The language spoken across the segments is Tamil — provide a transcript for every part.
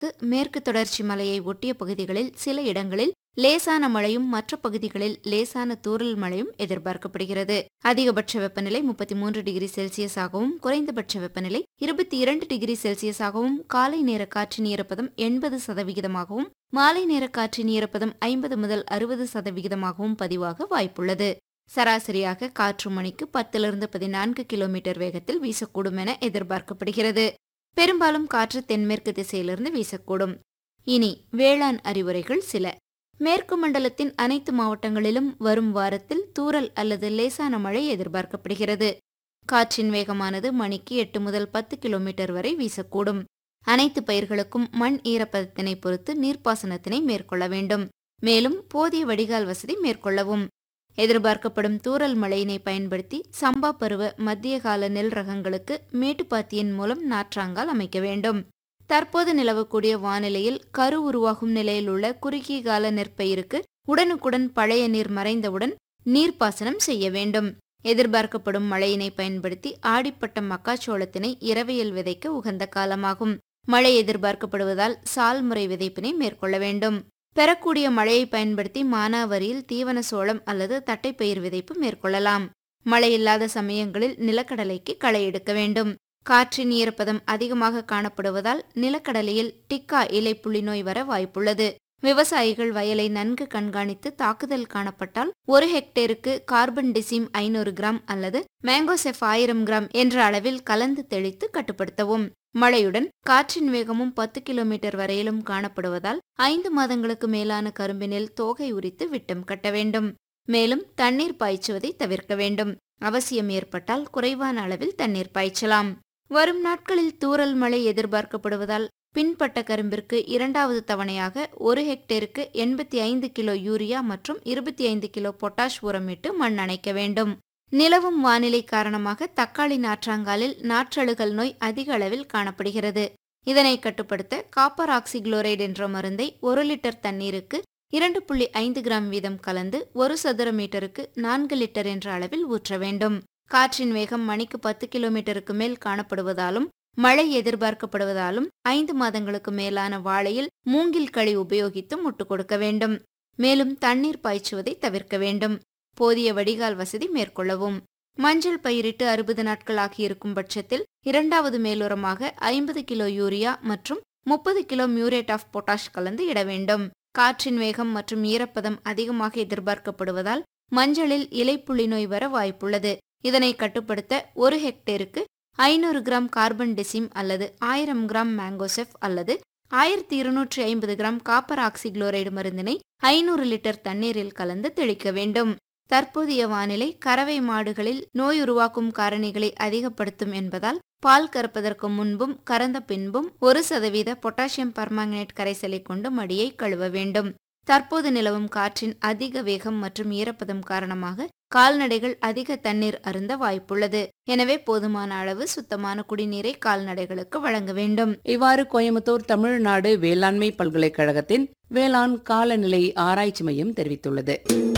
மேற்கு தொடர்ச்சி மலையை ஒட்டிய பகுதிகளில் சில இடங்களில் லேசான மழையும் மற்ற பகுதிகளில் லேசான தூறல் மழையும் எதிர்பார்க்கப்படுகிறது அதிகபட்ச வெப்பநிலை முப்பத்தி மூன்று டிகிரி செல்சியஸாகவும் குறைந்தபட்ச வெப்பநிலை இருபத்தி இரண்டு டிகிரி செல்சியஸாகவும் காலை நேர காற்றின் ஈரப்பதம் எண்பது சதவிகிதமாகவும் மாலை நேர காற்றின் ஈரப்பதம் ஐம்பது முதல் அறுபது சதவிகிதமாகவும் பதிவாக வாய்ப்புள்ளது சராசரியாக காற்று மணிக்கு பத்திலிருந்து பதினான்கு கிலோமீட்டர் வேகத்தில் வீசக்கூடும் என எதிர்பார்க்கப்படுகிறது பெரும்பாலும் காற்று தென்மேற்கு திசையிலிருந்து வீசக்கூடும் இனி வேளாண் அறிவுரைகள் சில மேற்கு மண்டலத்தின் அனைத்து மாவட்டங்களிலும் வரும் வாரத்தில் தூறல் அல்லது லேசான மழை எதிர்பார்க்கப்படுகிறது காற்றின் வேகமானது மணிக்கு எட்டு முதல் பத்து கிலோமீட்டர் வரை வீசக்கூடும் அனைத்து பயிர்களுக்கும் மண் ஈரப்பதத்தினை பொறுத்து நீர்ப்பாசனத்தினை மேற்கொள்ள வேண்டும் மேலும் போதிய வடிகால் வசதி மேற்கொள்ளவும் எதிர்பார்க்கப்படும் தூறல் மழையினை பயன்படுத்தி சம்பா பருவ மத்திய கால நெல் ரகங்களுக்கு மேட்டுப்பாத்தியின் மூலம் நாற்றாங்கால் அமைக்க வேண்டும் தற்போது நிலவக்கூடிய வானிலையில் கரு உருவாகும் நிலையில் உள்ள குறுகிய கால நெற்பயிருக்கு உடனுக்குடன் பழைய நீர் மறைந்தவுடன் நீர்ப்பாசனம் செய்ய வேண்டும் எதிர்பார்க்கப்படும் மழையினை பயன்படுத்தி ஆடிப்பட்ட மக்காச்சோளத்தினை இரவையில் விதைக்க உகந்த காலமாகும் மழை எதிர்பார்க்கப்படுவதால் சால் முறை விதைப்பினை மேற்கொள்ள வேண்டும் பெறக்கூடிய மழையை பயன்படுத்தி மானாவரியில் தீவன சோளம் அல்லது தட்டைப்பயிர் விதைப்பு மேற்கொள்ளலாம் மழை இல்லாத சமயங்களில் நிலக்கடலைக்கு களை எடுக்க வேண்டும் காற்றின் ஈரப்பதம் அதிகமாக காணப்படுவதால் நிலக்கடலையில் டிக்கா இலை புள்ளிநோய் வர வாய்ப்புள்ளது விவசாயிகள் வயலை நன்கு கண்காணித்து தாக்குதல் காணப்பட்டால் ஒரு ஹெக்டேருக்கு கார்பன் டிசிம் ஐநூறு கிராம் அல்லது மேங்கோசெஃப் ஆயிரம் கிராம் என்ற அளவில் கலந்து தெளித்து கட்டுப்படுத்தவும் மழையுடன் காற்றின் வேகமும் பத்து கிலோமீட்டர் வரையிலும் காணப்படுவதால் ஐந்து மாதங்களுக்கு மேலான கரும்பினில் தோகை உரித்து விட்டம் கட்ட வேண்டும் மேலும் தண்ணீர் பாய்ச்சுவதை தவிர்க்க வேண்டும் அவசியம் ஏற்பட்டால் குறைவான அளவில் தண்ணீர் பாய்ச்சலாம் வரும் நாட்களில் தூறல் மழை எதிர்பார்க்கப்படுவதால் பின்பட்ட கரும்பிற்கு இரண்டாவது தவணையாக ஒரு ஹெக்டேருக்கு எண்பத்தி ஐந்து கிலோ யூரியா மற்றும் இருபத்தி ஐந்து கிலோ பொட்டாஷ் உரமிட்டு மண் அணைக்க வேண்டும் நிலவும் வானிலை காரணமாக தக்காளி நாற்றாங்காலில் நாற்றழுகல் நோய் அதிக அளவில் காணப்படுகிறது இதனை கட்டுப்படுத்த காப்பர் ஆக்சிகுளோரைடு என்ற மருந்தை ஒரு லிட்டர் தண்ணீருக்கு இரண்டு புள்ளி ஐந்து கிராம் வீதம் கலந்து ஒரு சதுர மீட்டருக்கு நான்கு லிட்டர் என்ற அளவில் ஊற்ற வேண்டும் காற்றின் வேகம் மணிக்கு பத்து கிலோமீட்டருக்கு மேல் காணப்படுவதாலும் மழை எதிர்பார்க்கப்படுவதாலும் ஐந்து மாதங்களுக்கு மேலான வாழையில் மூங்கில் களி உபயோகித்து முட்டு கொடுக்க வேண்டும் மேலும் தண்ணீர் பாய்ச்சுவதை தவிர்க்க வேண்டும் போதிய வடிகால் வசதி மேற்கொள்ளவும் மஞ்சள் பயிரிட்டு அறுபது நாட்கள் ஆகியிருக்கும் பட்சத்தில் இரண்டாவது மேலுரமாக ஐம்பது கிலோ யூரியா மற்றும் முப்பது கிலோ மியூரேட் ஆஃப் பொட்டாஷ் கலந்து இட வேண்டும் காற்றின் வேகம் மற்றும் ஈரப்பதம் அதிகமாக எதிர்பார்க்கப்படுவதால் மஞ்சளில் இலைப்புள்ளி நோய் வர வாய்ப்புள்ளது இதனை கட்டுப்படுத்த ஒரு ஹெக்டேருக்கு ஐநூறு கிராம் கார்பன் டெசிம் அல்லது ஆயிரம் கிராம் மேங்கோசெஃப் அல்லது ஆயிரத்தி இருநூற்றி ஐம்பது கிராம் காப்பர் ஆக்சிகுளோரைடு மருந்தினை ஐநூறு லிட்டர் தண்ணீரில் கலந்து தெளிக்க வேண்டும் தற்போதைய வானிலை கறவை மாடுகளில் நோய் உருவாக்கும் காரணிகளை அதிகப்படுத்தும் என்பதால் பால் கறப்பதற்கு முன்பும் கறந்த பின்பும் ஒரு சதவீத பொட்டாசியம் பர்மாங்கனேட் கரைசலை கொண்டு மடியை கழுவ வேண்டும் தற்போது நிலவும் காற்றின் அதிக வேகம் மற்றும் ஈரப்பதம் காரணமாக கால்நடைகள் அதிக தண்ணீர் அருந்த வாய்ப்புள்ளது எனவே போதுமான அளவு சுத்தமான குடிநீரை கால்நடைகளுக்கு வழங்க வேண்டும் இவ்வாறு கோயம்புத்தூர் தமிழ்நாடு வேளாண்மை பல்கலைக்கழகத்தின் வேளாண் காலநிலை ஆராய்ச்சி மையம் தெரிவித்துள்ளது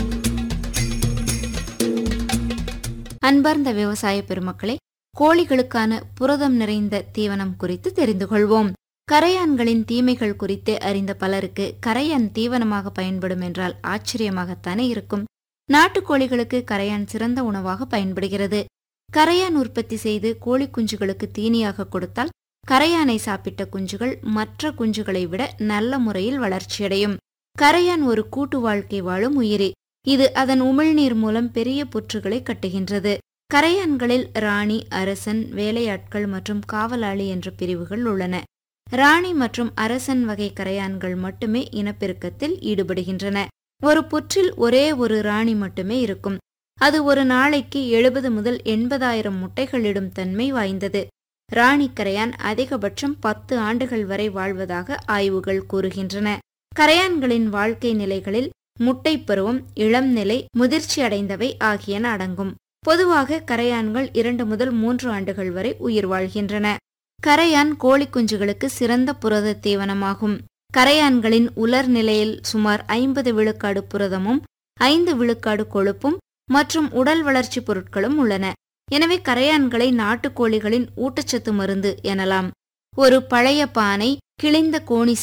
அன்பார்ந்த விவசாய பெருமக்களே கோழிகளுக்கான புரதம் நிறைந்த தீவனம் குறித்து தெரிந்து கொள்வோம் கரையான்களின் தீமைகள் குறித்து அறிந்த பலருக்கு கரையான் தீவனமாக பயன்படும் என்றால் ஆச்சரியமாகத்தானே இருக்கும் நாட்டுக்கோழிகளுக்கு கரையான் சிறந்த உணவாக பயன்படுகிறது கரையான் உற்பத்தி செய்து கோழி குஞ்சுகளுக்கு தீனியாக கொடுத்தால் கரையானை சாப்பிட்ட குஞ்சுகள் மற்ற குஞ்சுகளை விட நல்ல முறையில் வளர்ச்சியடையும் கரையான் ஒரு கூட்டு வாழ்க்கை வாழும் உயிரி இது அதன் உமிழ்நீர் மூலம் பெரிய புற்றுகளை கட்டுகின்றது கரையான்களில் ராணி அரசன் வேலையாட்கள் மற்றும் காவலாளி என்ற பிரிவுகள் உள்ளன ராணி மற்றும் அரசன் வகை கரையான்கள் மட்டுமே இனப்பெருக்கத்தில் ஈடுபடுகின்றன ஒரு புற்றில் ஒரே ஒரு ராணி மட்டுமே இருக்கும் அது ஒரு நாளைக்கு எழுபது முதல் எண்பதாயிரம் முட்டைகளிடும் தன்மை வாய்ந்தது ராணி கரையான் அதிகபட்சம் பத்து ஆண்டுகள் வரை வாழ்வதாக ஆய்வுகள் கூறுகின்றன கரையான்களின் வாழ்க்கை நிலைகளில் முட்டை பருவம் இளம் நிலை முதிர்ச்சி அடைந்தவை ஆகியன அடங்கும் பொதுவாக கரையான்கள் இரண்டு முதல் மூன்று ஆண்டுகள் வரை உயிர் வாழ்கின்றன கரையான் கோழி குஞ்சுகளுக்கு சிறந்த புரத தீவனமாகும் கரையான்களின் உலர் நிலையில் சுமார் ஐம்பது விழுக்காடு புரதமும் ஐந்து விழுக்காடு கொழுப்பும் மற்றும் உடல் வளர்ச்சி பொருட்களும் உள்ளன எனவே கரையான்களை நாட்டுக்கோழிகளின் ஊட்டச்சத்து மருந்து எனலாம் ஒரு பழைய பானை கிழிந்த கோணி